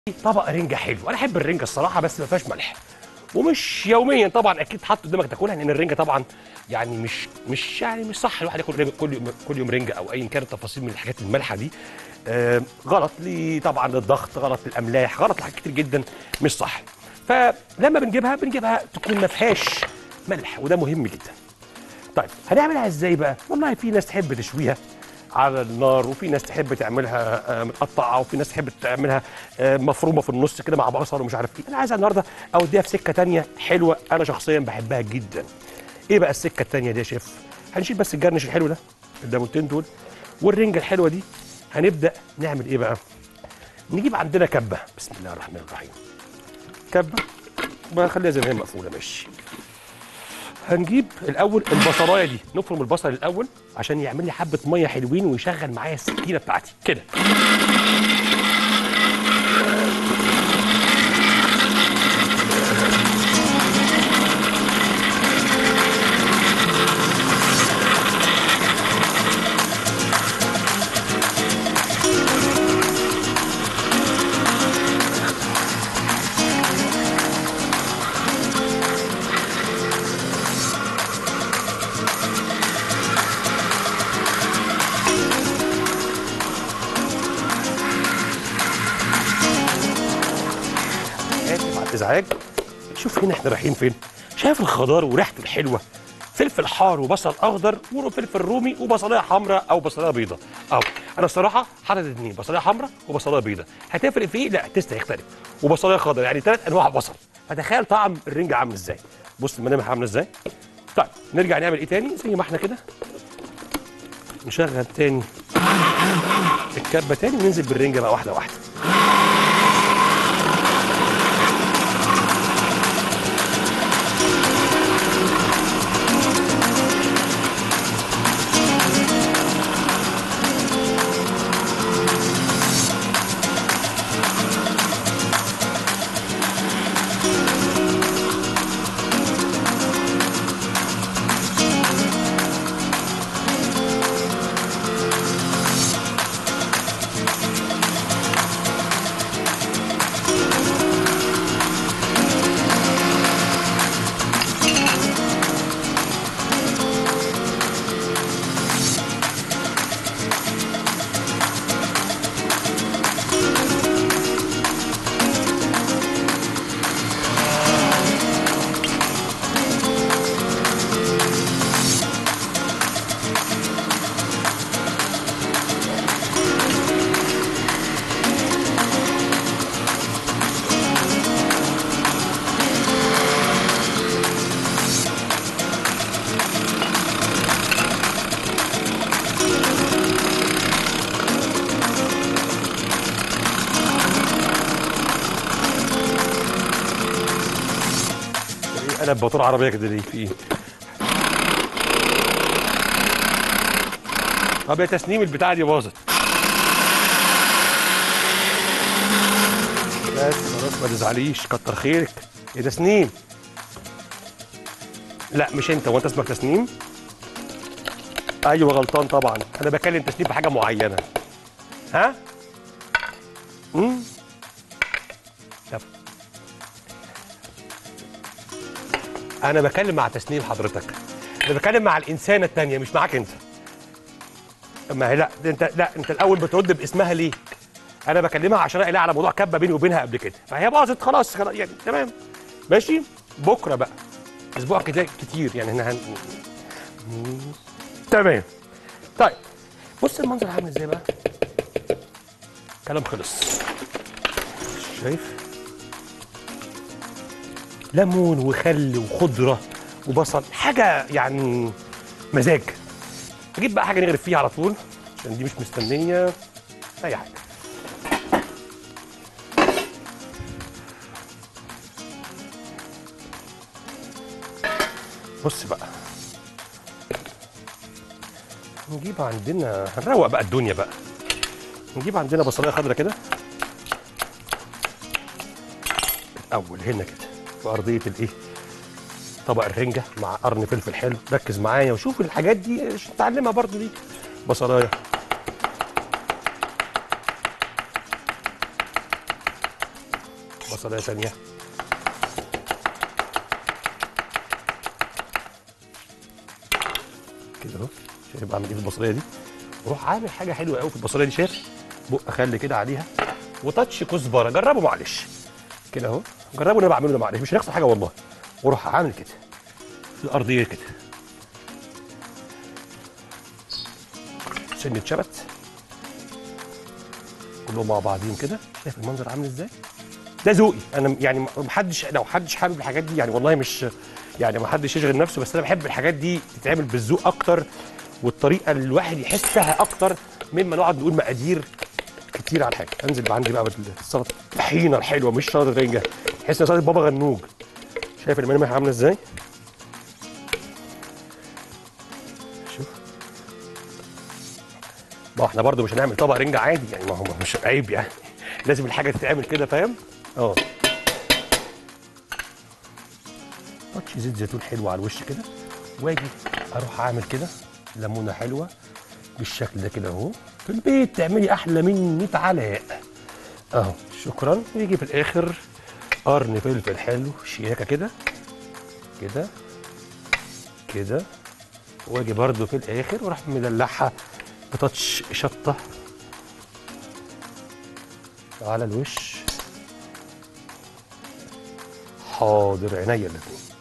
طبق رنجه حلو انا احب الرنجه الصراحه بس ما فيهاش ملح ومش يوميا طبعا اكيد حط قدامك تاكلها لان الرنجه طبعا يعني مش مش يعني مش صح الواحد ياكل رنجة كل يوم كل يوم رنجه او ايا كانت التفاصيل من الحاجات المالحه دي آه غلط لي طبعا للضغط غلط للاملاح غلط لحاجات كتير جدا مش صح فلما بنجيبها بنجيبها تكون ما فيهاش ملح وده مهم جدا طيب هنعملها ازاي بقى والله في ناس تحب تشويها على النار وفي ناس تحب تعملها آه، متقطعه وفي ناس تحب تعملها آه، مفرومه في النص كده مع بصل ومش عارف ايه انا عايز النهارده اوديها في سكه تانية حلوه انا شخصيا بحبها جدا ايه بقى السكه التانية دي يا شيف هنشيل بس الجرنش الحلو ده الدامونتين دول والرنجه الحلوه دي هنبدا نعمل ايه بقى نجيب عندنا كبه بسم الله الرحمن الرحيم كبه بخليها زي ما هي مقفوله ماشي هنجيب الاول البصلايه دي نفرم البصل الاول عشان يعمل لي حبه ميه حلوين ويشغل معايا السكينه بتاعتي كده اسف على الازعاج شوف هنا احنا رايحين فين شايف الخضار وريحته الحلوه فلفل حار وبصل اخضر وفلفل رومي وبصلايه حمراء او بصلايه بيضاء اهو انا الصراحه حاطط اثنين بصلايه حمراء وبصلايه بيضاء هتفرق في ايه لا التست هيختلف وبصلايه خضر يعني ثلاث انواع بصل فتخيل طعم الرنجه عامل ازاي بص الملامح عامله ازاي طيب نرجع نعمل ايه تاني زي ما احنا كده نشغل تاني الكبه تاني وننزل بالرنجه بقى واحده واحده إيه انا بموتور عربيه كده ليه في ايه طب يا تسنيم البتاعه دي باظت بس خلاص ما تزعليش كتر خيرك يا تسنيم لا مش انت هو انت اسمك تسنيم ايوه غلطان طبعا انا بكلم تسنيم بحاجه معينه ها امم طب انا بكلم مع تسنيم حضرتك انا بكلم مع الانسانه التانية مش معاك انت ما هي لا ده انت لا انت الاول بترد باسمها ليه انا بكلمها عشان اقلق على موضوع كبه بيني وبينها قبل كده فهي باظت خلاص خلاص يعني تمام ماشي بكره بقى اسبوع كده كتير يعني هنا هن... تمام طيب بص المنظر عامل ازاي بقى كلام خلص شايف ليمون وخل وخضره وبصل حاجه يعني مزاج اجيب بقى حاجه نغرف فيها على طول عشان دي مش مستنيه اي حاجه بص بقى نجيب عندنا هنروق بقى الدنيا بقى نجيب عندنا بصلايه خضرا كده اول هنا كده في ارضيه الايه طبق الرنجه مع قرن فلفل حلو ركز معايا وشوف الحاجات دي عشان تتعلمها برضو دي بصلايه بصلايه ثانيه كده اهو شايف بعمل ايه في البصليه دي وروح عامل حاجه حلوه قوي في البصليه دي شايف بق اخلي كده عليها وتاتش كزبره جربوا معلش كده اهو جربوا اللي انا بعمله ده معلش مش هيخسر حاجه والله وروح عامل كده في الارضيه كده سنه شبت كلهم مع بعضين كده شايف المنظر عامل ازاي ده ذوقي انا يعني محدش لو حدش حابب الحاجات دي يعني والله مش يعني ما حدش يشغل نفسه بس انا بحب الحاجات دي تتعمل بالذوق اكتر والطريقه اللي الواحد يحسها اكتر مما نقعد نقول مقادير كتير على الحاجه انزل بقى عندي بقى بالسلطه الطحينه الحلوه مش سلطه رنجه تحس ان سلطه بابا غنوج شايف الملامح عامله ازاي شوف ما احنا برضو مش هنعمل طبق رنجة عادي يعني ما هو مش عيب يعني لازم الحاجه تتعمل كده فاهم اه تاتش زيت زيتون حلو على الوش كده واجي اروح اعمل كده ليمونه حلوه بالشكل ده كده اهو في البيت تعملي احلى من 100 علاء اهو شكرا يجي في الاخر قرن فلفل حلو شياكه كده كده كده واجي برده في الاخر واروح مدلعها بتاتش شطه على الوش حاضر عينيا الاثنين